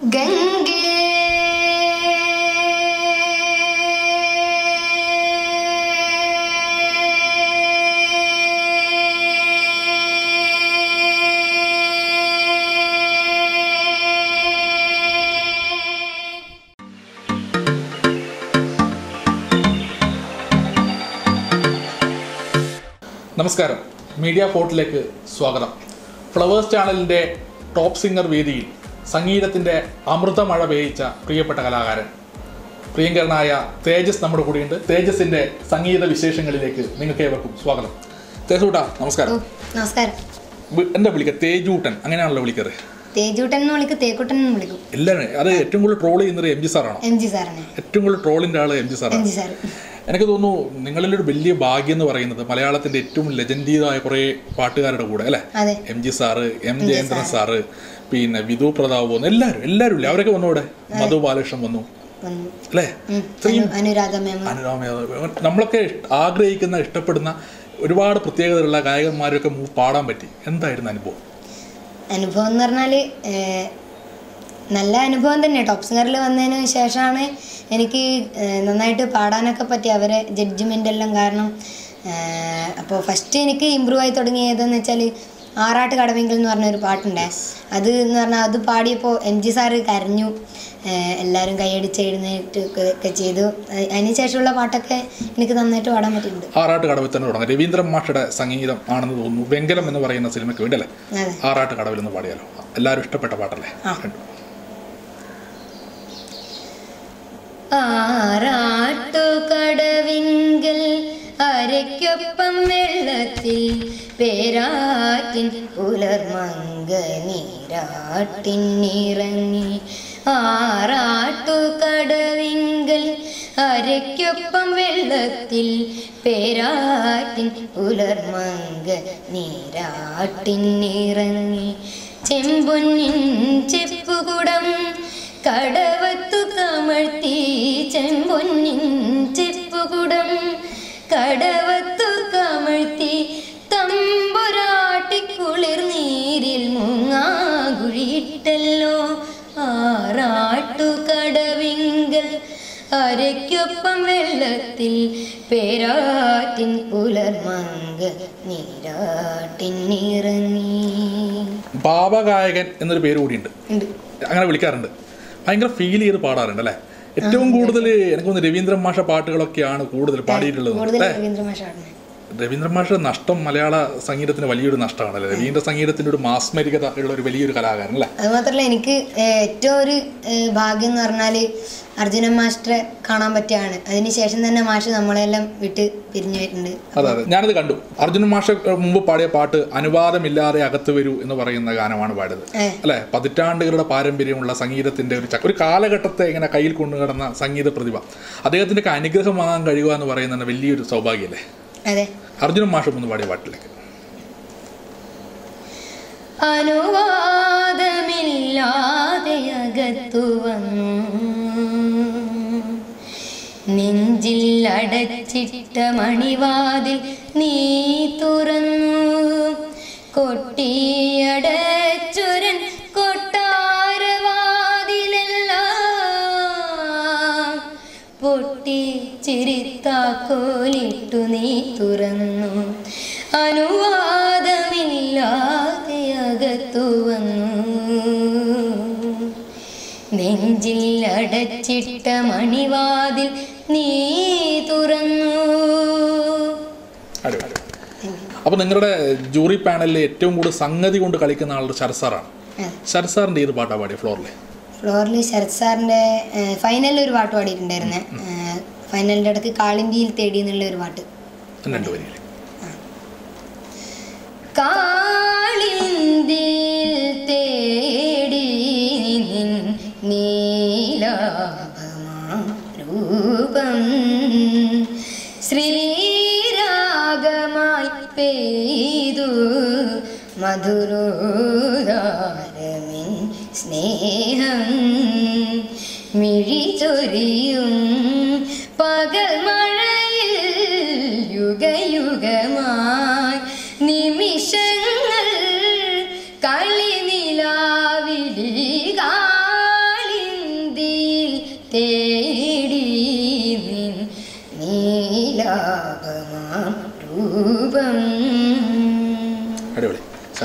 ഗംഗേ നമസ്കാരം മീഡിയ പോർട്ടിലേക്ക് സ്വാഗതം ഫ്ലവേഴ്സ് ചാനലിൻ്റെ ടോപ്പ് സിംഗർ വേദിയിൽ സംഗീതത്തിൻ്റെ അമൃതമഴ പെയ്യിച്ച പ്രിയപ്പെട്ട കലാകാരൻ പ്രിയങ്കരനായ തേജസ് നമ്മുടെ കൂടെയുണ്ട് തേജസിൻ്റെ സംഗീത വിശേഷങ്ങളിലേക്ക് നിങ്ങൾക്ക് ഏവർക്കും സ്വാഗതം തേജൂട്ടാ ഓ നമസ്കാരം നമസ്കാരം വി- എന്താ വിളിക്കുക തേജൂട്ടൻ അങ്ങനെയാണല്ലോ വിളിക്കാറ് തേജൂട്ടൻ എന്ന് വിളിക്കും തേക്കുട്ടൻ എന്ന് വിളിക്കും എല്ലാവരും അത് ഏറ്റവും കൂടുതൽ ട്രോൾ ചെയ്യുന്നത് എം ജി സാറാണോ എം ജി സാറിനെ ഏറ്റവും കൂടുതൽ ട്രോളിൻ്റെ ആൾ എം ജി എം സാറാണ് ജി സാർ എനിക്ക് തോന്നുന്നു നിങ്ങളിലൊരു വലിയ ഭാഗ്യം എന്ന് പറയുന്നത് മലയാളത്തിൻ്റെ ഏറ്റവും ലെജൻഡീയതായ കുറേ പാട്ടുകാരുടെ കൂടെ അല്ലേ അതെ M G sir M Jayendran sir പിന്നെ വിധു പ്രതാപ് വന്നു എല്ലാവരും എല്ലാവരും ഇല്ലേ അവരൊക്കെ വന്നു ഇവിടെ മധു ബാലകൃഷ്ണൻ വന്നു വന്നു അല്ലേ ഉം. അനു- അനുരാധ മേമ അനുരാമ യാദവ് നമ്മളൊക്കെ ഇഷ്ട- ആഗ്രഹിക്കുന്ന ഇഷ്ടപ്പെടുന്ന ഒരുപാട് പ്രത്യേകതകളുള്ള ഗായകന്മാരൊക്കെ മൂ- പാടാൻ പറ്റി എന്തായിരുന്നു അനുഭവം അനുഭവം എന്ന് പറഞ്ഞാൽ നല്ല അനുഭവം തന്നെ ടോപ്പ് സിംഗറിൽ വന്നതിന് ശേഷമാണ് എനിക്ക് ഏഹ്, നന്നായിട്ട് പാടാനൊക്കെ പറ്റി അവരെ ജഡ്ജ്മെൻ്റ് എല്ലാം കാരണം അപ്പോൾ ഫസ്റ്റ് എനിക്ക് ഇമ്പ്രൂവ് ആയി തുടങ്ങിയതെന്ന് വെച്ചാൽ ആറാട്ട് കടവെങ്കിൽ എന്ന് പറഞ്ഞൊരു പാട്ടുണ്ടേ അത് എന്ന് പറഞ്ഞാൽ അത് പാടിയപ്പോൾ എം ജി സാറ് കരഞ്ഞു ഏഹ്, എല്ലാവരും കൈയടിച്ച് എഴുന്നേറ്റ് ഒക്കെ ഒക്കെ ചെയ്തു അ- അതിന് ശേഷമുള്ള പാട്ടൊക്കെ എനിക്ക് നന്നായിട്ട് പാടാൻ പറ്റിയിട്ടുണ്ട് ആറാട്ട് കടവിൽ തന്നെ തുടങ്ങാം രവീന്ദ്രൻ മാഷയുടെ സംഗീതം ആണെന്ന് തോന്നുന്നു വെങ്കലം എന്ന് പറയുന്ന സിനിമയ്ക്ക് വേണ്ടി അല്ലേ അതെ ആറാട്ട് കടവിൽ എന്ന് പാടിയാലോ എല്ലാവരും ഇഷ്ടപ്പെട്ട പാട്ടല്ലേ ആ. കണ്ടു. ആറാട്ടുകടവിങ്കൽ അരയ്ക്കൊപ്പം വെള്ളത്തിൽ പേരാറ്റിൻ പുലർമങ്ക നീരാട്ടിൻ ഇറങ്ങി ആറാട്ടുകടവിങ്കൽ അരയ്ക്കൊപ്പം വെള്ളത്തിൽ പേരാറ്റിൻ പുലർമങ്ക നീരാട്ടിൻ ഇറങ്ങി ചെമ്പൊന്നിൻ ചെപ്പുകുടം കടവത്തു കമഴ്ത്തി ചെമ്പൊന്നിൻ ചെപ്പുകുടം കടവത്തു കമഴ്ത്തി തമ്പുരാട്ടിക്കുളിർ നീരിൽ മുങ്ങാകുഴിയിട്ടല്ലോ ആറാട്ടു കടവിങ്കൽ അരയ്ക്കൊപ്പം വെള്ളത്തിൽ പേരാറ്റിൻ പുലർമങ്ക നീരാട്ടിൻ ഇറങ്ങി ഭാവഗായകൻ എന്നൊരു പേര് കൂടിയുണ്ട് ഉണ്ട് അങ്ങനെ വിളിക്കാറുണ്ട് ഭയങ്കര ഫീൽ ചെയ്ത് പാടാറുണ്ട് അല്ലേ ഏറ്റവും കൂടുതൽ എനിക്ക് തോന്നുന്നു രവീന്ദ്രൻ മാഷ പാട്ടുകളൊക്കെയാണ് കൂടുതൽ പാടിയിട്ടുള്ളത് കൂടുതൽ അല്ലേ രവീന്ദ്ര മാഷാണ് രവീന്ദ്രൻ മാഷ നഷ്ടം മലയാള സംഗീതത്തിന് വലിയൊരു നഷ്ടമാണല്ലേ രവീന്ദ്ര സംഗീതത്തിന്റെ ഒരു മാസ്മരികത ഉള്ള ഒരു വലിയൊരു കലാകാരൻ അല്ലേ അത് മാത്രമല്ല എനിക്ക് ഏഹ്, ഏറ്റവും ഒരു ഏഹ്, ഭാഗ്യം എന്ന് പറഞ്ഞാൽ അർജുനൻ മാസ്റ്ററെ കാണാൻ പറ്റിയാണ് അതിനുശേഷം തന്നെ മാഷ് നമ്മളെല്ലാം വിട്ട് പിരിഞ്ഞു വരുന്നുണ്ട് അതെ അതെ ഞാനത് കണ്ടു അർജുനൻ മാഷ മുമ്പ് പാടിയ പാട്ട് അനുവാദമില്ലാതെ അകത്ത് വരൂ എന്ന് പറയുന്ന ഗാനമാണ് പാടിയത് ഏ. അല്ലെ പതിറ്റാണ്ടുകളുടെ പാരമ്പര്യമുള്ള സംഗീതത്തിന്റെ ഒരു ചക്ര ഒരു കാലഘട്ടത്തെ ഇങ്ങനെ കയ്യിൽ കൊണ്ടുകിടന്ന സംഗീത പ്രതിഭ അദ്ദേഹത്തിന്റെ ഒക്കെ അനുഗ്രഹം വാങ്ങാൻ കഴിയുക എന്ന് പറയുന്നത് വലിയൊരു സൗഭാഗ്യമല്ലേ അതെ അർജുനൻ മാഷ് മുന്ന് പാടിയ പാട്ടിലേക്ക് അനുവാദമില്ലാതെ അകത്തു വന്നു നെഞ്ചിൽ അടച്ചിട്ട മണിവാതിൽ നീ തുറന്നു കൊട്ടിയടച്ചുരൻ കൊട്ടാരവാതിലെല്ലാം പൊട്ടി ചിരിത്താക്കോലിട്ടു നീ തുറന്നു അനുവാദമില്ലാതെ അകത്തു വന്നു നെഞ്ചിൽ അടച്ചിട്ട മണിവാതിൽ നീ തുറന്നു അടിപൊളി അപ്പൊ നിങ്ങളുടെ ജൂറി പാനലിൽ ഏറ്റവും കൂടുതൽ സംഗതി കൊണ്ട് കളിക്കുന്ന ആളുടെ ശരസാറാണ് ശരസാറിന്റെ ഏത് പാട്ടാ പാടിയ ഫ്ലോറിൽ ഫ്ലോറിൽ ശരത് സാറിൻ്റെ ഫൈനലിൽ ഒരു പാട്ട് പാടിയിട്ടുണ്ടായിരുന്നേ ഫൈനലിൻ്റെ ഇടയ്ക്ക് കാളിന്തിയിൽ തേടി എന്നുള്ള ഒരു പാട്ട് രണ്ട് വരികൾ കാളിന്തിയിൽ തേടി നിൻ നീലാഭമാം രൂപം ശ്രീരാഗമായി പെയ്തു മധുരോദാരമിൻ സ്നേഹം മിഴി ചൊരിയും പകൽ മഴയിൽ യുഗയുഗമായി നിമിഷങ്ങൾ കളി നിലാവിലി കാണി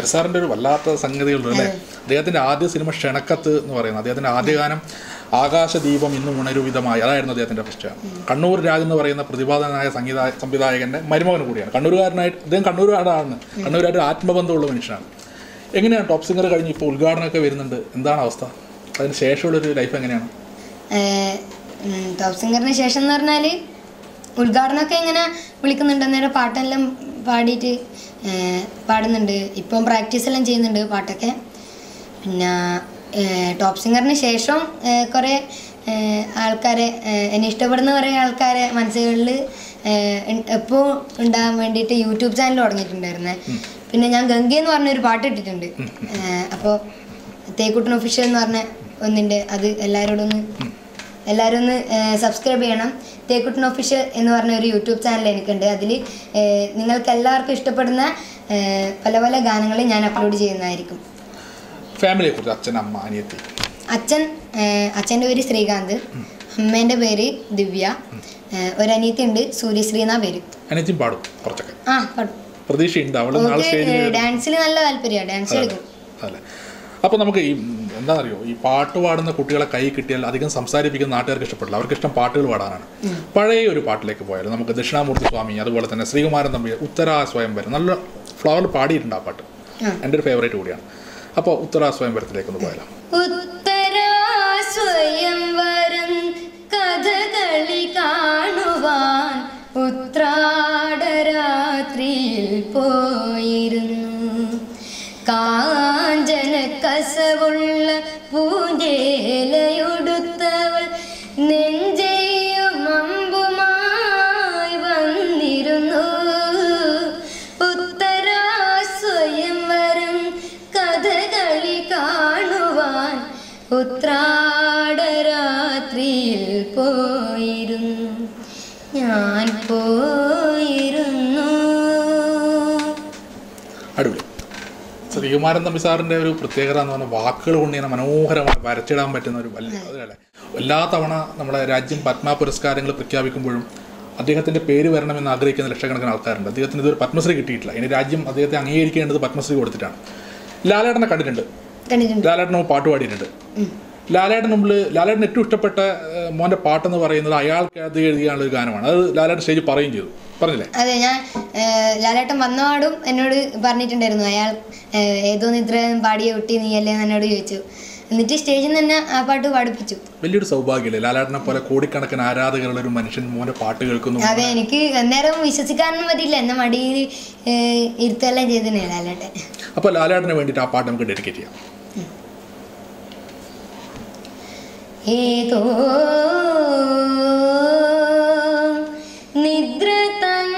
ഹരിസാറിന്റെ ഒരു വല്ലാത്ത സംഗതികളുണ്ട് അല്ലേ അദ്ദേഹത്തിന്റെ ആദ്യ സിനിമ ക്ഷണക്കത്ത് എന്ന് പറയുന്നത് അദ്ദേഹത്തിന്റെ ആദ്യ ഗാനം ആകാശദീപം ഇന്നും ഉണരുവിധമായി അതായിരുന്നു അദ്ദേഹത്തിന്റെ ഫസ്റ്റ് കണ്ണൂർ രാജ് എന്ന് പറയുന്ന പ്രതിപാദനായ സംഗീത സംവിധായകന്റെ മരുമകൻ കൂടിയാണ് കണ്ണൂരുകാരനായിട്ട് അദ്ദേഹം കണ്ണൂരുകാരാണ് കണ്ണൂരുകാരുടെ ആത്മബന്ധമുള്ള മനുഷ്യനാണ് എങ്ങനെയാണ് ടോപ്പ് സിംഗർ കഴിഞ്ഞ് ഇപ്പോൾ ഉദ്ഘാടനമൊക്കെ വരുന്നുണ്ട് എന്താണ് അവസ്ഥ അതിന് ശേഷമുള്ളൊരു ലൈഫ് എങ്ങനെയാണ് ടോപ്പ് സിംഗറിന് ശേഷം എന്ന് പറഞ്ഞാൽ ഉദ്ഘാടനമൊക്കെ ഇങ്ങനെ വിളിക്കുന്നുണ്ട് അന്നേരം പാട്ടെല്ലാം പാടിയിട്ട് ഏഹ്, പാടുന്നുണ്ട് ഇപ്പം പ്രാക്ടീസ് എല്ലാം ചെയ്യുന്നുണ്ട് പാട്ടൊക്കെ പിന്നെ ഏഹ്, ടോപ്പ് സിംഗറിന് ശേഷം ഏഹ്, കുറേ ഏഹ്, ആൾക്കാരെ ഏഹ്, എന്നെ ഇഷ്ടപ്പെടുന്ന കുറേ ആൾക്കാരെ മനസ്സുകളിൽ എപ്പോൾ ഉണ്ടാകാൻ വേണ്ടിയിട്ട് യൂട്യൂബ് ചാനൽ തുടങ്ങിയിട്ടുണ്ടായിരുന്നേ പിന്നെ ഞാൻ ഗംഗ എന്ന് പറഞ്ഞൊരു പാട്ട് ഇട്ടിട്ടുണ്ട് അപ്പോൾ തേക്കുട്ടൻ ഒഫീഷ്യൽ എന്ന് പറഞ്ഞ ഒന്നിൻ്റെ അത് എല്ലാവരോടും ഒന്ന് എല്ലാവരും ഒന്ന് സബ്സ്ക്രൈബ് ചെയ്യണം തേക്കുട്ടൻ ഒഫീഷ്യൽ എന്ന് പറഞ്ഞ ഒരു യൂട്യൂബ് ചാനൽ എനിക്കുണ്ട് അതിൽ നിങ്ങൾക്ക് എല്ലാവർക്കും ഇഷ്ടപ്പെടുന്ന ഏഹ്, പല പല ഗാനങ്ങൾ ഞാൻ അപ്ലോഡ് ചെയ്യുന്നതായിരിക്കും ഫാമിലിയെ കുറിച്ച് അച്ഛൻ അമ്മ അനിയത്തി അച്ഛൻ ഏഹ്, അച്ഛൻ്റെ പേര് ശ്രീകാന്ത് അമ്മേൻ്റെ പേര് ദിവ്യ ഏഹ്, ഒരു അനിയത്തി ഉണ്ട് സൂര്യശ്രീ എന്നാ പേര് അനിയത്തിയും പാടും കുറച്ചൊക്കെ ആ പാടും പ്രതീക്ഷയുണ്ട് അവള് നാളെ അവൾക്ക് സ്റ്റേജിൽ ഡാൻസിൽ നല്ല താല്പര്യമാണ് ഡാൻസ് കളിക്കും അല്ലേ അപ്പോൾ നമുക്ക് ഈ ഉം, എന്താണെന്നറിയോ ഈ പാട്ട് പാടുന്ന കുട്ടികളെ കൈ കിട്ടിയാൽ അധികം സംസാരിപ്പിക്കുന്ന നാട്ടുകാർക്ക് ഇഷ്ടപ്പെടില്ല അവർക്ക് ഇഷ്ടം പാട്ടുകൾ പാടാനാണ് പഴയ ഒരു പാട്ടിലേക്ക് പോയാൽ നമുക്ക് ദക്ഷിണാമൂർത്തി സ്വാമി അതുപോലെ തന്നെ ശ്രീകുമാരൻ തമ്പി ഉത്തരാ സ്വയംവരം നല്ല ഫ്ലവർ പാടിയിട്ടുണ്ട് ആ പാട്ട് ആ. എൻ്റെ ഒരു ഫേവറേറ്റ് കൂടിയാണ് അപ്പോൾ ഉത്തരാ സ്വയംവരത്തിലേക്ക് ഒന്ന് പോയാലോ ഉത്തരാ സ്വയംവരം കഥകളി കാണുവാൻ ഉത്രാടരാത്രിയിൽ പോയിരുന്നു കാഞ്ചന കസവുള്ള പൂജേലയൊടുത്തവൾ നെഞ്ചെയും അമ്പുമായി വന്നിരുന്നു ഉത്തരാ സ്വയംവരം കഥകളി കാണുവാൻ ഉത്രാടരാത്രിയിൽ പോയിരുന്നു ഞാൻ പോയിരുന്നു അടിപൊളി ശ്രീകുമാരൻ തമ്പി സാറിൻ്റെ ഒരു പ്രത്യേകത എന്ന് പറഞ്ഞാൽ വാക്കുകൾ കൊണ്ട് ഇങ്ങനെ മനോഹരമായി വരച്ചിടാൻ പറ്റുന്ന ഒരു വലിയ അതല്ലേ എല്ലാ തവണ നമ്മുടെ രാജ്യം പത്മ പുരസ്കാരങ്ങൾ പ്രഖ്യാപിക്കുമ്പോഴും അദ്ദേഹത്തിൻ്റെ പേര് വരണമെന്ന് ആഗ്രഹിക്കുന്ന ലക്ഷക്കണക്കിന് ആൾക്കാരുണ്ട് അദ്ദേഹത്തിന് ഇതൊരു പത്മശ്രീ കിട്ടിയിട്ടില്ല ഇനി രാജ്യം അദ്ദേഹത്തെ അംഗീകരിക്കേണ്ടത് പത്മശ്രീ കൊടുത്തിട്ടാണ് ലാലേട്ടനെ കണ്ടിട്ടുണ്ട് കണ്ടിട്ടുണ്ട് ലാലേട്ടൻ പാട്ട് പാടിയിട്ടുണ്ട് ലാലേട്ടൻ മുമ്പിൽ ലാലേട്ടൻ ഏറ്റവും ഇഷ്ടപ്പെട്ട ഏഹ്, മോൻ്റെ പാട്ടെന്ന് പറയുന്നത് അയാൾക്ക് അത് എഴുതിയാനുള്ള ഒരു ഗാനമാണ് അത് ലാലേട്ടൻ സ്റ്റേജിൽ പറയുകയും ചെയ്തു പറഞ്ഞില്ലേ അതെ ഞാൻ ഏഹ്, ലാലേട്ടൻ വന്നപാടും എന്നോട് പറഞ്ഞിട്ടുണ്ടായിരുന്നു അയാൾ ഏഹ്, ഏതോ നിദ്ര പാടിയ കുട്ടി നീയല്ലേ എന്ന് എന്നോട് ചോദിച്ചു എന്നിട്ട് സ്റ്റേജിൽ നിന്ന് തന്നെ ആ പാട്ട് പാടിപ്പിച്ചു വലിയൊരു സൗഭാഗ്യമല്ലേ ലാലേട്ടനെ പോലെ കോടിക്കണക്കിന് ആരാധകരുള്ള ഒരു മനുഷ്യൻ മോൻ്റെ പാട്ട് കേൾക്കുന്നു അതെ എനിക്ക് അന്നേരം വിശ്വസിക്കാനൊന്നും പറ്റില്ല എന്നെ മടിയിൽ ഏഹ്, ഇരുത്തുകയെല്ലാം ചെയ്തിനെ ലാലേട്ടൻ അപ്പോൾ ലാലേട്ടന് വേണ്ടിയിട്ട് ആ പാട്ട് നമുക്ക് ഡെഡിക്കേറ്റ് ചെയ്യാം ഏതോ നിദ്ര തൻ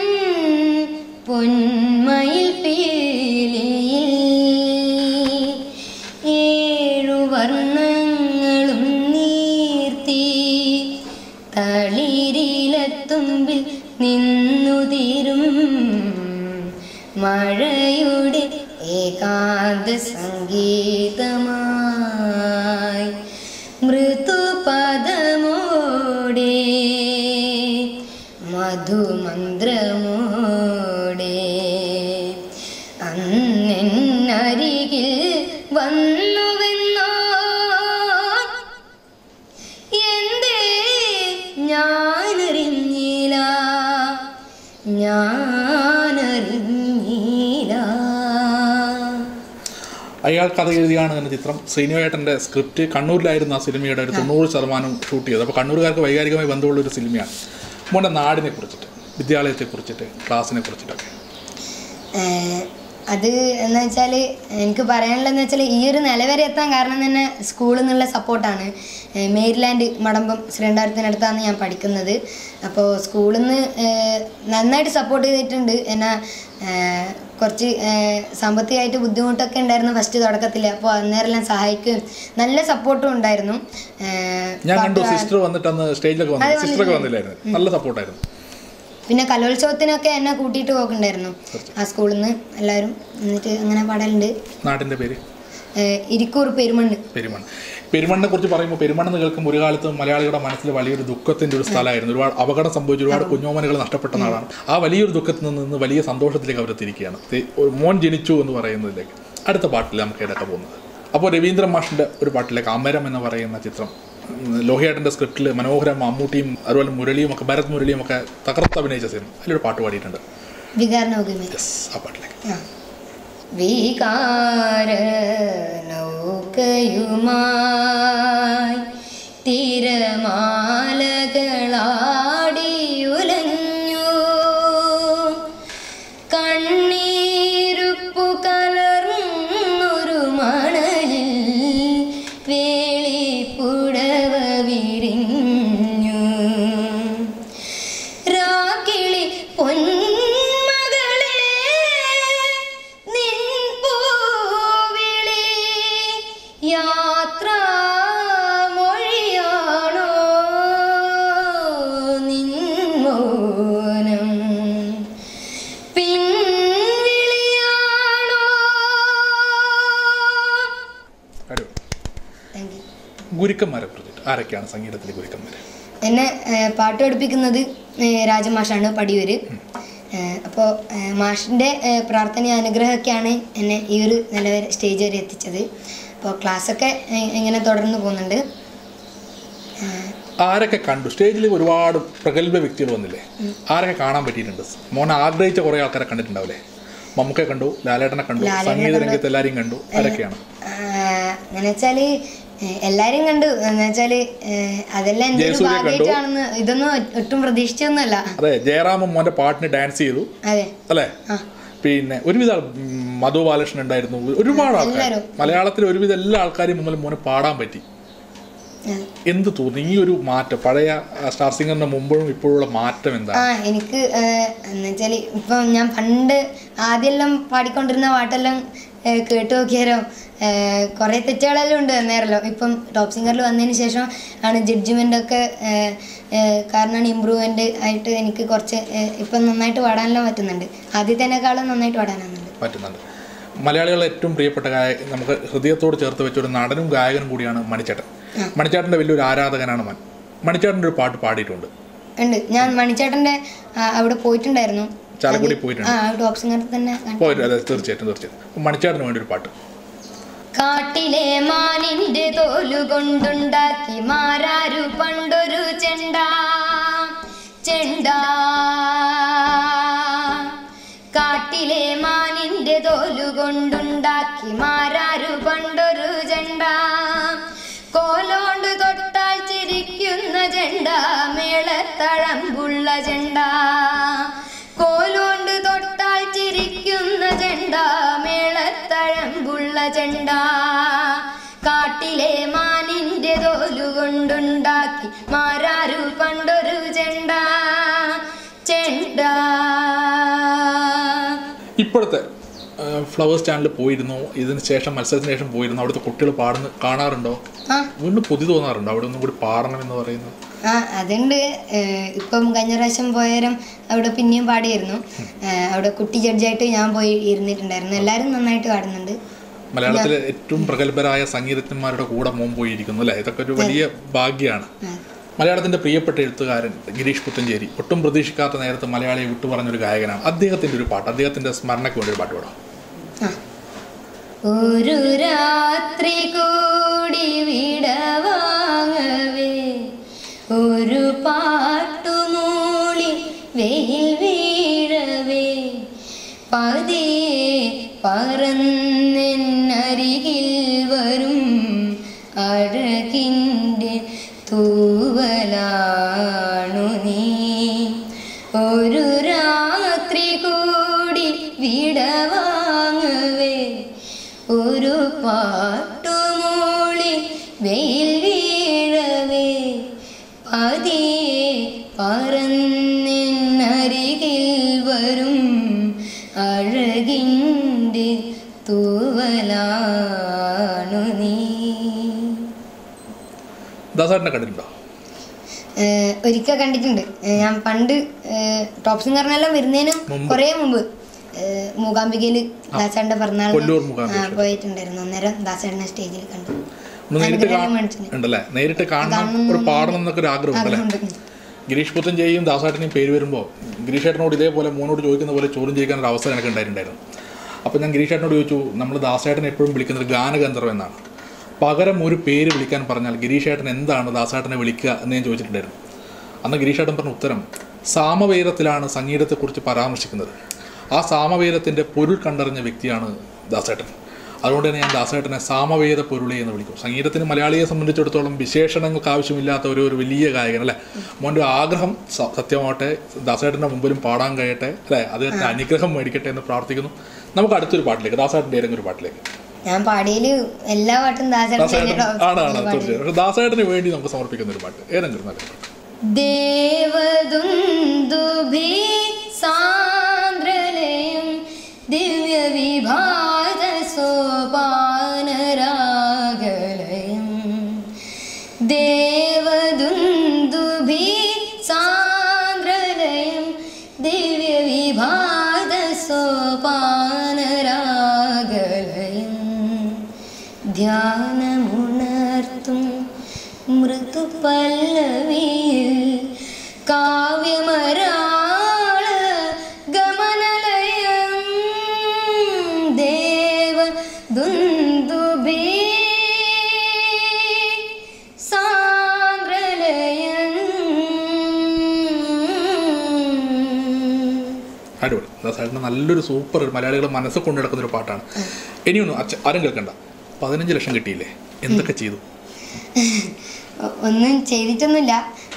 പൊന്മയിൽ പീലിയിൽ ഏഴു വർണ്ണങ്ങളും നീർത്തി തളിരിലത്തുമ്പിൽ നിന്നുതിരും മഴയുടെ ഏകാന്ത സംഗീതമായി മൃദുപദമോടെ മധുമന്ത്രമോടെ അന്നെന്നരികിൽ വന്നുവെന്നോ എന്തേ ഞാനറിഞ്ഞില്ല ഞാനറിഞ്ഞില്ല അയാൾ കഥ എഴുതിയാണ് എന്ന ചിത്രം ശ്രീനിവേട്ടൻ്റെ സ്ക്രിപ്റ്റ് കണ്ണൂരിലായിരുന്നു ആ സിനിമയുടെ ഒരു തൊണ്ണൂറ് ശതമാനം ഷൂട്ട് ചെയ്തത് അപ്പോൾ കണ്ണൂരുകാർക്ക് വൈകാരികമായി ബന്ധമുള്ള ഒരു സിനിമയാണ് മോൻ്റെ നാടിനെ കുറിച്ചിട്ട് വിദ്യാലയത്തെ കുറിച്ചിട്ട് ക്ലാസ്സിനെ കുറിച്ചിട്ടൊക്കെ ഏഹ് അത് എന്ന് വെച്ചാൽ എനിക്ക് പറയാനുള്ളതെന്ന് വെച്ചാൽ ഈ ഒരു നില വരെ എത്താൻ കാരണം തന്നെ സ്കൂളിൽ നിന്നുള്ള സപ്പോർട്ടാണ് മേരിലാൻഡ് മടമ്പം ശ്രീണ്ടാരത്തിനടുത്താണ് ഞാൻ പഠിക്കുന്നത് അപ്പോൾ സ്കൂളിൽ നിന്ന് ഏഹ് നന്നായിട്ട് സപ്പോർട്ട് ചെയ്തിട്ടുണ്ട് എന്നെ ഏഹ് കുറച്ച് ഏഹ് സാമ്പത്തികമായിട്ട് ബുദ്ധിമുട്ടൊക്കെ ഉണ്ടായിരുന്നു ഫസ്റ്റ് തുടക്കത്തിൽ അപ്പോൾ അന്നേരമെല്ലാം സഹായിക്കുകയും നല്ല സപ്പോർട്ടും ഉണ്ടായിരുന്നു ഏഹ് ഞാൻ കണ്ടു പാട്ട് സിസ്റ്റർ വന്നിട്ട് അന്ന് സ്റ്റേജിലൊക്കെ വന്നു അത് സിസ്റ്ററൊക്കെ വന്നില്ലായിരുന്നു നല്ല സപ്പോർട്ടായിരുന്നു പിന്നെ കലോത്സവത്തിനൊക്കെ എന്നെ കൂട്ടിയിട്ട് പോക്കുണ്ടായിരുന്നു ആ സ്കൂളിൽ നിന്ന് എല്ലാവരും എന്നിട്ട് അങ്ങനെ പാടലുണ്ട് നാട്ടിൻ്റെ പേര് ഏഹ് ഇരിക്കൂർ പെരുമണ്ണ് പെരുമണ്ണ് പെരുമണ്ണിനെ കുറിച്ച് പറയുമ്പോൾ പെരുമണ്ണെന്ന് കേൾക്കുമ്പോൾ ഒരു കാലത്ത് മലയാളികളുടെ മനസ്സിൽ വലിയൊരു ദുഃഖത്തിൻ്റെ ഒരു സ്ഥലമായിരുന്നു ഒരുപാട് അപകടം സംഭവിച്ചു ഒരുപാട് കുഞ്ഞോമനുകൾ നഷ്ടപ്പെട്ട നാടാണ് ആ വലിയൊരു ദുഃഖത്തിൽ നിന്ന് ഇന്ന് വലിയ സന്തോഷത്തിലേക്ക് അവരെത്തിയിരിക്കുകയാണ് ദേ, ഒരു മോൻ ജനിച്ചു എന്ന് പറയുന്നതിലേക്ക് അടുത്ത പാട്ടിൽ നമുക്ക് ഇടയ്ക്ക് പോകുന്നത് അപ്പോൾ രവീന്ദ്രൻ മാഷിൻ്റെ ഒരു പാട്ടിലേക്ക് അമരം എന്ന് പറയുന്ന ചിത്രം ഉം, ലോഹിയാട്ടിൻ്റെ സ്ക്രിപ്റ്റിൽ മനോഹരം മമ്മൂട്ടിയും അതുപോലെ മുരളിയും ഒക്കെ ഭരത് മുരളിയും ഒക്കെ തകർത്ത് അഭിനയിച്ച സിനിമ അതിലൊരു പാട്ട് പാടിയിട്ടുണ്ട് വികാരനൗകമേ യെസ് ആ പാട്ടിലേക്ക് ആ. വികാര നൗകയുമായി തിരമാലകളാടിയുലഞ്ഞു കണ്ണീരുപ്പു കലർന്നൊരു മണലിൽ വേളിപ്പുടവ വിരിഞ്ഞു രാക്കിളി പൊന്മകളെ നിൻ പൂവിളി യാത്രാ മൊഴിയാണോ നിൻ മൗനം പിൻവിളിയാണോ അടിപൊളി താങ്ക് യു ഗുരുക്കന്മാരെ കുറിച്ചിട്ട് ആരൊക്കെയാണ് സംഗീതത്തിലെ ഗുരുക്കന്മാർ എന്നെ ഏഹ്, പാട്ട് പഠിപ്പിക്കുന്നത് ഏഹ്, രാജമാഷാണ് പടിയൂര് അപ്പോൾ മാഷിൻ്റെ ഏഹ്, പ്രാർത്ഥന അനുഗ്രഹമൊക്കെയാണ് എന്നെ ഈ ഒരു നില വരെ സ്റ്റേജ് വരെ എത്തിച്ചത് അപ്പോൾ ക്ലാസ്സൊക്കെ ഏഹ്, ഇങ്ങനെ തുടർന്ന് പോകുന്നുണ്ട് ഏഹ്, ആരൊക്കെ കണ്ടു സ്റ്റേജിൽ ഒരുപാട് പ്രഗത്ഭ വ്യക്തികൾ വന്നില്ലേ ആരൊക്കെ കാണാൻ പറ്റിയിട്ടുണ്ട് മോൻ ആഗ്രഹിച്ച കുറേ ആൾക്കാരെ കണ്ടിട്ടുണ്ടാവില്ലേ മമ്മൂക്കെ കണ്ടു ലാലേട്ടനെ കണ്ടു സംഗീത രംഗത്ത് എല്ലാവരെയും കണ്ടു ആരൊക്കെയാണ് ആഹ്, അങ്ങനെ വെച്ചാൽ എല്ലാവരും കണ്ടു എന്ന് വെച്ചാൽ അതെല്ലാം എൻ്റെ ഒരു ജയസൂര്യ കണ്ടു. ഭാഗ്യമായിട്ടാണെന്ന് ഇതൊന്നും ഒട്ടും പ്രതീക്ഷിച്ചൊന്നുമല്ല അതെ ജയറാമൻ മോൻ്റെ പാട്ടിന് ഡാൻസ് ചെയ്തു അതെ അല്ലേ ആ പിന്നെ ഒരുവിധ ആൾ- ഉം, മധു ബാലകൃഷ്ണൻ ഉണ്ടായിരുന്നു ഒരുപാട് ആൾക്കാർ എല്ലാവരും. മലയാളത്തിൽ ഒരുവിധ എല്ലാ ആൾക്കാരും മുമ്പിൽ മോനെ പാടാൻ പറ്റി അതെ. എന്ത് തോന്നി ഈ ഒരു മാറ്റം പഴയ ആ, സ്റ്റാർ സിംഗറിന്റെ മുമ്പോഴും ഇപ്പോഴുള്ള മാറ്റം എന്താ ആ എനിക്ക് എന്ന് വെച്ചാൽ ഇപ്പം ഞാൻ പണ്ട് ആദ്യമെല്ലാം പാടിക്കൊണ്ടിരുന്ന പാട്ടെല്ലാം ഏഹ്, കേട്ട് നോക്കിയാലോ കുറേ തെറ്റുകളെല്ലാം ഉണ്ട് അന്നേരമല്ലോ ഇപ്പം ടോപ്പ് സിംഗറിൽ വന്നതിന് ശേഷം ആണ് ജഡ്ജ്മെൻ്റ് ഒക്കെ ഏഹ്, ഏഹ്, കാരണമാണ് ഇമ്പ്രൂവ്മെൻ്റ് ആയിട്ട് എനിക്ക് കുറച്ച് ഏഹ്, ഇപ്പം നന്നായിട്ട് പാടാനെല്ലാം പറ്റുന്നുണ്ട് ആദ്യത്തേനേക്കാളും നന്നായിട്ട് പാടാനാകുന്നുണ്ട് പറ്റുന്നുണ്ട് മലയാളികളെ ഏറ്റവും പ്രിയപ്പെട്ട ഗായ നമുക്ക് ഹൃദയത്തോട് ചേർത്ത് വെച്ച ഒരു നടനും ഗായകനും കൂടിയാണ് മണിച്ചേട്ടൻ മണിച്ചേട്ടൻ്റെ വലിയൊരു ആരാധകനാണ് മൻ മണിച്ചേട്ടൻ്റെ ഒരു പാട്ട് പാടിയിട്ടുണ്ട് ഉണ്ട് ഞാൻ മണിച്ചേട്ടൻ്റെ ആ, അവിടെ പോയിട്ടുണ്ടായിരുന്നു ചാലക്കുടി പോയിട്ടുണ്ട് ആ ടോപ്പ് സിംഗറിൽ തന്നെ കണ്ടു. പോയിട്ട് അതെ തീർച്ചയായിട്ടും തീർച്ചയായിട്ടും അപ്പം മണിച്ചേട്ടന് വേണ്ടി ഒരു പാട്ട് കാട്ടിലെ മാനിന്റെ തോലുകൊണ്ടുണ്ടാക്കി മാരാരു പണ്ടൊരു ചെണ്ട ചെണ്ട കാട്ടിലെ മാനിന്റെ തോലുകൊണ്ടുണ്ടാക്കി മാരാരു പണ്ടൊരു ചെണ്ട കോലോണ്ട് തൊട്ടാൽ ചിരിക്കുന്ന ചെണ്ട മേളത്തഴമ്പുള്ള ചെണ്ട കോലോണ്ട് തൊട്ടാൽ ചിരിക്കുന്ന ചെണ്ട മേളത്തഴമ്പുള്ള ചെണ്ട കാട്ടിലെ മാനിന്റെ തോലുകൊണ്ടുണ്ടാക്കി മാരാരു പണ്ടൊരു ചെണ്ട ചെണ്ട ഇപ്പോഴത്തെ ഫ്ലവേഴ്സ് ചാനലിൽ പോയിരുന്നു ഇതിന് ശേഷം മത്സരത്തിന് ശേഷം പോയിരുന്നു അവിടുത്തെ കുട്ടികൾ പാടുന്ന കാണാറുണ്ടോ ആ വീണ്ടും കൊതി തോന്നാറുണ്ടോ അവിടെ ഒന്നും കൂടി പാടണം എന്ന് പറയുന്നത് ആ അതുണ്ട് ഏഹ് ഇപ്പം കഴിഞ്ഞ പ്രാവശ്യം പോയാലും അവിടെ പിന്നെയും പാടിയിരുന്നു ഏഹ് അവിടെ കുട്ടി ജഡ്ജായിട്ട് ഞാൻ പോയി ഇരുന്നിട്ടുണ്ടായിരുന്നു എല്ലാവരും നന്നായിട്ട് പാടുന്നുണ്ട് മലയാളത്തിലെ ഏറ്റവും പ്രഗത്ഭരായ സംഗീതജ്ഞന്മാരുടെ കൂടെ മോൻ പോയിരിക്കുന്നു അല്ലേ ഇതൊക്കെ ഒരു വലിയ ഭാഗ്യമാണ് ആ. മലയാളത്തിന്റെ പ്രിയപ്പെട്ട എഴുത്തുകാരൻ ഗിരീഷ് പുത്തഞ്ചേരി ഒട്ടും പ്രതീക്ഷിക്കാത്ത നേരത്ത് മലയാളിയെ വിട്ടു പറഞ്ഞൊരു ഗായകനാണ് അദ്ദേഹത്തിന്റെ ഒരു പാട്ട് അദ്ദേഹത്തിന്റെ സ്മരണയ്ക്ക് വേണ്ടി ഒരു പാട്ട് പാടാം ആ. ഒരു രാത്രി കൂടി വിടവാങ്ങവേ ഒരു പാട്ടുമൂളി വെയിൽ വീഴവേ പതിയെ പറന്നെന്നരികിൽ വരും അഴകിൻ്റെ തൂവലാണു നീ ഒരു രാത്രി കൂടി വിടവാങ്ങവേ ഒരു പാട്ടുമൂളി വെയിൽ വീഴവേ പതിയെ പറന്നെന്നരികിൽ വരും അഴകിൻ്റെ തൂവലാണു നീ ദാസാറിനെ കണ്ടിട്ടുണ്ടോ ഏഹ് ഒരിക്കൽ കണ്ടിട്ടുണ്ട് ഏഹ് ഞാൻ പണ്ട് ഏഹ് ടോപ്പ് സിംഗറിനെല്ലാം വരുന്നതിന് മുമ്പ്. കുറേ മുമ്പ് ഏഹ് മൂകാംബികയിൽ ദാസേട്ടൻ്റെ പിറന്നാൾ കൊല്ലൂർ മൂകാംബിക പോയിട്ടുണ്ടായിരുന്നു അന്നേരം ദാസേട്ടനെ സ്റ്റേജിൽ കണ്ടു ഒന്ന് നേരിട്ട് അനുഗ്രഹം കാണാൻ മേടിച്ചിന്. ഉണ്ടല്ലേ നേരിട്ട് കാണണം ഒരു പാടണം എന്നൊക്കെ ഒരു ആഗ്രഹം ഉണ്ടല്ലേ ആഗ്രഹമുണ്ട് ഗിരീഷ് പുത്തഞ്ചേരിയും ദാസാട്ടിനെയും പേര് വരുമ്പോൾ ഗിരീഷ് ഏട്ടനോട് ഇതേപോലെ മോനോട് ചോദിക്കുന്ന പോലെ ചോദ്യം ചോദിക്കാൻ ഒരു അവസരം എനിക്ക് ഉണ്ടായിട്ടുണ്ടായിരുന്നു അപ്പോൾ ഞാൻ ഗിരീഷേട്ടനോട് ചോദിച്ചു നമ്മൾ ദാസേട്ടൻ എപ്പോഴും വിളിക്കുന്നത് ഗാനഗന്ധർവ് എന്നാണ് പകരം ഒരു പേര് വിളിക്കാൻ പറഞ്ഞാൽ ഗിരീഷേട്ടൻ എന്താണ് ദാസേട്ടനെ വിളിക്കുക എന്ന് ഞാൻ ചോദിച്ചിട്ടുണ്ടായിരുന്നു അന്ന് ഗിരീഷേട്ടൻ പറഞ്ഞ ഉത്തരം സാമവേദത്തിലാണ് സംഗീതത്തെക്കുറിച്ച് പരാമർശിക്കുന്നത് ആ സാമവേദത്തിൻ്റെ പൊരുൾ കണ്ടറിഞ്ഞ വ്യക്തിയാണ് ദാസേട്ടൻ അതുകൊണ്ട് തന്നെ ഞാൻ ദാസേട്ടനെ സാമവേദ പൊരുളെ എന്ന് വിളിക്കും സംഗീതത്തിന് മലയാളിയെ സംബന്ധിച്ചിടത്തോളം വിശേഷണങ്ങൾക്ക് ആവശ്യമില്ലാത്ത ഒരു ഒരു വലിയ ഗായകൻ അല്ലേ മോൻ്റെ ആഗ്രഹം സ- സത്യമാവട്ടെ ദാസേട്ടൻ്റെ മുമ്പിലും പാടാൻ കഴിയട്ടെ അല്ലേ അദ്ദേഹത്തെ അനുഗ്രഹം മേടിക്കട്ടെ എന്ന് പ്രാർത്ഥിക്കുന്നു നമുക്ക് അടുത്തൊരു പാട്ടിലേക്ക് ദാസേട്ടൻ്റെ ഏതെങ്കിലും ഒരു പാട്ടിലേക്ക് ഞാൻ പാടിയതില് എല്ലാ പാട്ടും ദാസേട്ടൻ ദാസേട്ടൻ തന്നെയാണ് ആണ് ആണ് പാടിയത്. തീർച്ചയായും പക്ഷേ ദാസേട്ടന് വേണ്ടി നമുക്ക് സമർപ്പിക്കുന്ന ഒരു പാട്ട് ഏതെങ്കിലും നല്ല പാട്ട് ദേവദുന്ദുഭി സാന്ദ്രലയം ദിവ്യവിഭാത സോപാനരാഗലയം ദേവദുന്ദുഭി സാന്ദ്രലയം ദിവ്യവിഭാത സോപാനരാഗലയം ധ്യാനമുണർത്തും മൃദുപല്ലവിയിൽ കാവ്യമരാള ഗമനലയം ദേവ ദുന്ദുബി സാന്ദ്രലയം അടിപൊളി ദാസേട്ടൻ്റെ നല്ലൊരു സൂപ്പർ മലയാളികൾ മനസ്സ് കൊണ്ടു നടക്കുന്ന ഒരു പാട്ടാണ് ഇനിയൊന്നും അച്ഛ ആരും കേൾക്കണ്ട പതിനഞ്ച് ലക്ഷം കിട്ടിയില്ലേ എന്തൊക്കെ ചെയ്തു ഒ- ഒന്നും ചെയ്തിട്ടൊന്നുമില്ല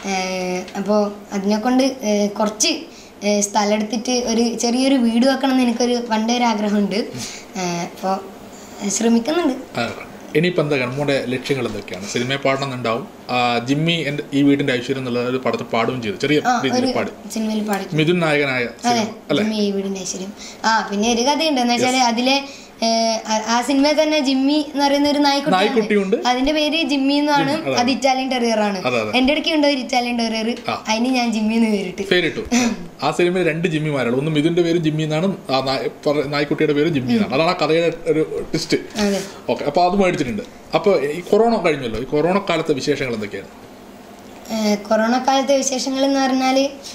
അപ്പോൾ അതിനെ കൊണ്ട് കുറച്ച് ഏഹ് സ്ഥലം എടുത്തിട്ട് ഒരു ചെറിയൊരു വീട് വെക്കണം എന്ന് എനിക്കൊരു പണ്ടേ ഒരു ആഗ്രഹമുണ്ട് അപ്പോൾ ശ്രമിക്കുന്നുണ്ട് ആ, ഇനിയിപ്പോൾ എന്താ നമ്മുടെ ലക്ഷ്യങ്ങൾ എന്തൊക്കെയാണ് സിനിമയെ പാടണമെന്നുണ്ടാവും ആ, ജിമ്മി എൻ്റെ ഈ വീടിൻ്റെ ഐശ്വര്യം എന്നുള്ള ഒരു പടത്തിൽ പാടുകയും ചെയ്തു ചെറിയ ആ രീതിയിൽ ഒരു പാടി സിനിമയിൽ പാടി മിഥുൻ നായകനായ അതെ സിനിമ അല്ലേ ജിമ്മി ഈ വീടിന്റെ ഐശ്വര്യം ആ പിന്നെ ഒരു കഥയുണ്ട് എന്ന് വെച്ചാല് അതിലെ ഏഹ്, ആ- ആ സിനിമയിൽ തന്നെ ജിമ്മി എന്ന് പറയുന്ന ഒരു നായ്ക്കുട്ടി നായ്ക്കുട്ടിയുണ്ട് അതിന്റെ പേര് ജിമ്മി എന്നാണ് അത് ഇറ്റാലിയൻ ടെറിയർ ആണ് അതെ, അതെ. എന്റെ ഇടയ്ക്ക് ഉണ്ട് ഒരു ഇറ്റാലിയൻ ടെറിയർ ആ. അതിന് ഞാൻ ജിമ്മി എന്ന് പേരിട്ട് പേരിട്ടു ആ സിനിമയിൽ രണ്ട് ജിമ്മിമാരാണ് ഒന്ന് മിഥുൻ്റെ പേരും ജിമ്മി എന്നാണ് ആ നായ- പറ- നായ്ക്കുട്ടിയുടെ പേരും ജിമ്മി എന്നാണ് അതാണ് ആ കഥയുടെ ഒരു ട്വിസ്റ്റ് അതെ ഓക്കെ അപ്പോൾ അത് മേടിച്ചിട്ടുണ്ട് അപ്പോൾ ഈ കൊറോണ കഴിഞ്ഞല്ലോ ഈ കൊറോണ കാലത്തെ വിശേഷങ്ങൾ എന്തൊക്കെയാണ് ഏഹ് കൊറോണ കാലത്തെ വിശേഷങ്ങൾ എന്ന് പറഞ്ഞാൽ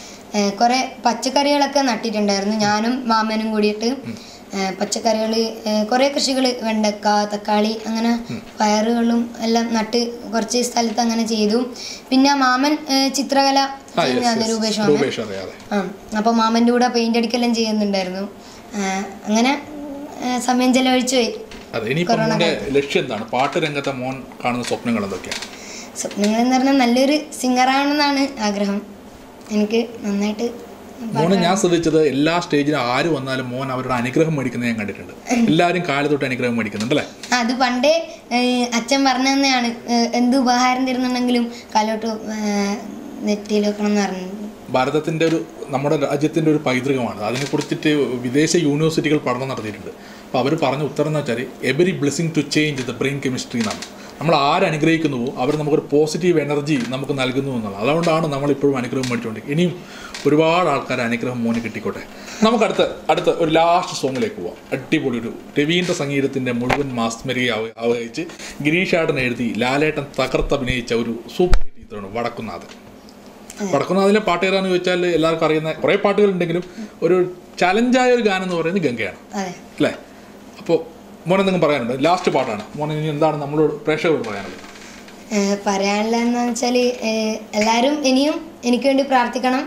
കുറേ പച്ചക്കറികളൊക്കെ നട്ടിട്ടുണ്ടായിരുന്നു ഞാനും മാമനും കൂടിയിട്ട് പച്ചക്കറികൾ കുറേ കൃഷികൾ വെണ്ടക്ക തക്കാളി അങ്ങനെ പയറുകളും എല്ലാം നട്ട് കുറച്ച് സ്ഥലത്ത് അങ്ങനെ ചെയ്തു പിന്നെ മാമൻ ഏഹ് ചിത്രകല ആ യെസ് ചെയ്യുന്ന രൂപേഷാണ് രൂപേഷ് അറിയാതെ ആ അപ്പോൾ മാമൻ്റെ കൂടെ പെയിൻ്റ് അടിക്കെല്ലാം ചെയ്യുന്നുണ്ടായിരുന്നു ഏഹ് അങ്ങനെ ഏഹ് സമയം ചെലവഴിച്ചു പോയി അതെ ഇനിയിപ്പോൾ മോൻ്റെ ലക്ഷ്യം എന്താണ് പാട്ട് രംഗത്തെ മോൻ കാണുന്ന സ്വപ്നങ്ങൾ എന്തൊക്കെയാണ് സ്വപ്നങ്ങൾ എന്ന് പറഞ്ഞാൽ നല്ലൊരു സിംഗറാണെന്നാണ് ആഗ്രഹം എനിക്ക് നന്നായിട്ട് മോനെ ഞാൻ ശ്രദ്ധിച്ചത് എല്ലാ സ്റ്റേജിലും ആര് വന്നാലും മോൻ അവരുടെ അനുഗ്രഹം മേടിക്കുന്നത് ഞാൻ കണ്ടിട്ടുണ്ട് എല്ലാവരും കാല് തൊട്ട് അനുഗ്രഹം മേടിക്കുന്നുണ്ട് അല്ലേ ആ, അത് പണ്ടേ ഏഹ്, അച്ഛൻ പറഞ്ഞു തന്നെയാണ് ഏഹ്, എന്ത് ഉപഹാരം തരുന്നുണ്ടെങ്കിലും കാലോട്ട് ഏഹ്, നെറ്റിയിൽ വെക്കണം എന്ന് പറഞ്ഞു ഭാരതത്തിൻ്റെ ഒരു നമ്മുടെ രാജ്യത്തിൻ്റെ ഒരു പൈതൃകമാണ് അതിനെക്കുറിച്ചിട്ട് വിദേശ യൂണിവേഴ്സിറ്റികൾ പഠനം നടത്തിയിട്ടുണ്ട് അപ്പോൾ അവർ പറഞ്ഞ ഉത്തരം എന്ന് വെച്ചാൽ every blessing to change the brain chemistry എന്നാണ് നമ്മൾ ആരനുഗ്രഹിക്കുന്നുവോ അവർ നമുക്കൊരു പോസിറ്റീവ് എനർജി നമുക്ക് നൽകുന്നു എന്നുള്ളത് അതുകൊണ്ടാണ് നമ്മളിപ്പോഴും അനുഗ്രഹം മേടിച്ചുകൊണ്ട് ഇനിയും ഒരുപാട് ആൾക്കാർ അനുഗ്രഹം മോന് കിട്ടിക്കോട്ടെ നമുക്ക് അടുത്ത അടുത്ത ഒരു ലാസ്റ്റ് സോങ്ങിലേക്ക് പോവാം അടിപൊളി ഒരു രവീന്ദ്ര സംഗീതത്തിൻ്റെ മുഴുവൻ മാസ്മരിയെ അവ- അവതരിച്ച് ഗിരീഷാടൻ എഴുതി ലാലേട്ടൻ തകർത്തഭിനയിച്ച ഒരു സൂപ്പർ ഹിറ്റ് ചിത്രമാണ് വടക്കുന്നാഥൻ വടക്കുന്നാഥിലെ പാട്ട് ഏതാന്ന് ചോദിച്ചാൽ എല്ലാവർക്കും അറിയുന്ന കുറേ പാട്ടുകളുണ്ടെങ്കിലും ഒരു ചലഞ്ചായ ഒരു ഗാനം എന്ന് പറയുന്നത് ഗംഗയാണ് അതെ അല്ലേ അപ്പോൾ മോനെ എന്തെങ്കിലും പറയാനുണ്ട് ലാസ്റ്റ് പാട്ടാണ് മോനെ ഇനി എന്താണ് നമ്മളോട് പ്രേക്ഷകരോട് പറയാനുള്ളത് ഏഹ്, പറയാനുള്ള എന്ന് വെച്ചാൽ എല്ലാവരും ഇനിയും എനിക്ക് വേണ്ടി പ്രാർത്ഥിക്കണം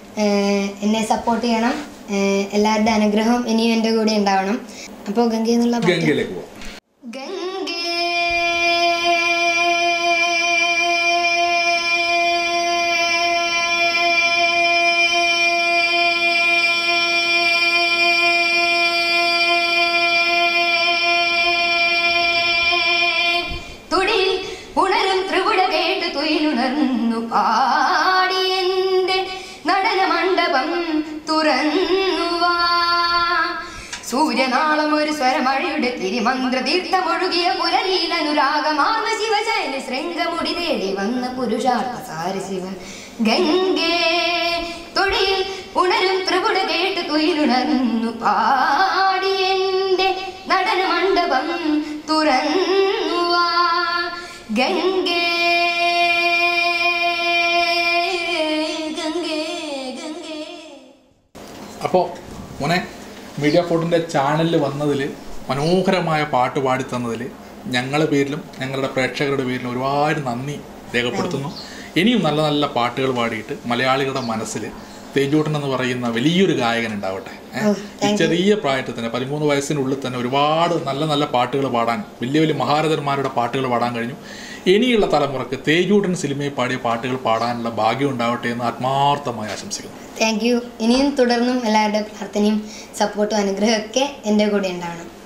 ഏഹ്, എന്നെ സപ്പോർട്ട് ചെയ്യണം ഏഹ്, എല്ലാവരുടെ അനുഗ്രഹം ഇനിയും എൻ്റെ കൂടെ ഉണ്ടാവണം അപ്പോൾ ഗംഗ എന്നുള്ള പാട്ട് ഗംഗയിലേക്ക് പോവാം ഗംഗേ തുടിൽ ഉണരും ത്രിപുട കേട്ട് തുയിലുണർന്നു പാടിയെന്റെ നടന മണ്ഡപം തുറന്നുവാ സൂര്യനാളം ഒരു സ്വരമഴയുടെ തിരിമന്ത്ര തീർത്ഥമൊഴുകിയ പുലരീൽ അനുരാഗമാർന്ന ശിവശയന ശൃംഗമുടി തേടി വന്ന പുരുഷാർത്ഥ സാരി ശിവൻ ഗംഗേ തൊടിയിൽ ഉണരും ത്രിപുട കേട്ട് തുയിലുണർന്നു പാടിയെന്റെ നടന മണ്ഡപം തുറന്നുവാ ഗംഗേ ഗംഗേ ഗംഗേ അപ്പോൾ മോനെ മീഡിയ ഫോർട്ടിൻ്റെ ചാനലിൽ വന്നതിൽ മനോഹരമായ പാട്ട് പാടി തന്നതിൽ ഞങ്ങളുടെ പേരിലും ഞങ്ങളുടെ പ്രേക്ഷകരുടെ പേരിലും ഒരുപാട് നന്ദി രേഖപ്പെടുത്തുന്നു ഇനിയും നല്ല നല്ല പാട്ടുകൾ പാടിയിട്ട് മലയാളികളുടെ മനസ്സിൽ തേജൂട്ടൻ എന്ന് പറയുന്ന വലിയൊരു ഗായകൻ ഉണ്ടാവട്ടെ ഏ? ഓ, ഈ ചെറിയ പ്രായത്തിൽ തന്നെ പതിമൂന്ന് വയസ്സിനുള്ളിൽ തന്നെ ഒരുപാട് നല്ല നല്ല പാട്ടുകൾ പാടാൻ വലിയ വലിയ മഹാരഥന്മാരുടെ പാട്ടുകൾ പാടാൻ കഴിഞ്ഞു ഇനിയുള്ള തലമുറക്ക് തേജൂട്ടൻ സിനിമയിൽ പാടിയ പാട്ടുകൾ പാടാനുള്ള ഭാഗ്യം ഉണ്ടാവട്ടെ എന്ന് ആത്മാർത്ഥമായി ആശംസിക്കുന്നു താങ്ക് യു ഇനിയും തുടർന്നും എല്ലാവരുടെ പ്രാർത്ഥനയും സപ്പോർട്ടും അനുഗ്രഹമൊക്കെ എൻ്റെ കൂടെ ഉണ്ടാവണം